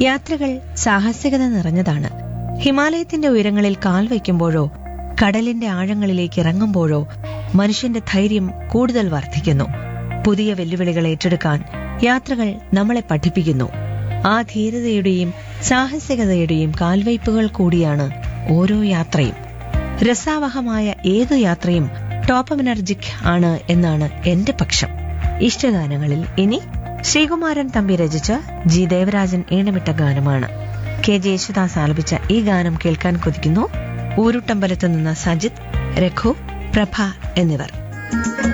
യാത്രകൾ സാഹസികത നിറഞ്ഞതാണ് ഹിമാലയത്തിന്റെ ഉയരങ്ങളിൽ കാൽ വയ്ക്കുമ്പോഴോ കടലിന്റെ ആഴങ്ങളിലേക്ക് ഇറങ്ങുമ്പോഴോ മനുഷ്യന്റെ ധൈര്യം കൂടുതൽ വർദ്ധിക്കുന്നു പുതിയ വെല്ലുവിളികൾ ഏറ്റെടുക്കാൻ യാത്രകൾ നമ്മളെ പഠിപ്പിക്കുന്നു ആ ധീരതയുടെയും സാഹസികതയുടെയും കാൽവയ്പുകൾ കൂടിയാണ് ഓരോ യാത്രയും രസാവഹമായ ഏതു യാത്രയും ടോപ്പ് എനർജിക് ആണ് എന്നാണ് എന്റെ പക്ഷം ഇഷ്ടഗാനങ്ങളിൽ ഇനി ശ്രീകുമാരൻ തമ്പി രചിച്ച ജി ദേവരാജൻ ഈണമിട്ട ഗാനമാണ് കെ ജെ യേശുദാസ് ആലപിച്ച ഈ ഗാനം കേൾക്കാൻ കൊതിക്കുന്നു ഊരുട്ടമ്പലത്ത് നിന്ന് സജിത് രഘു പ്രഭ എന്നിവർ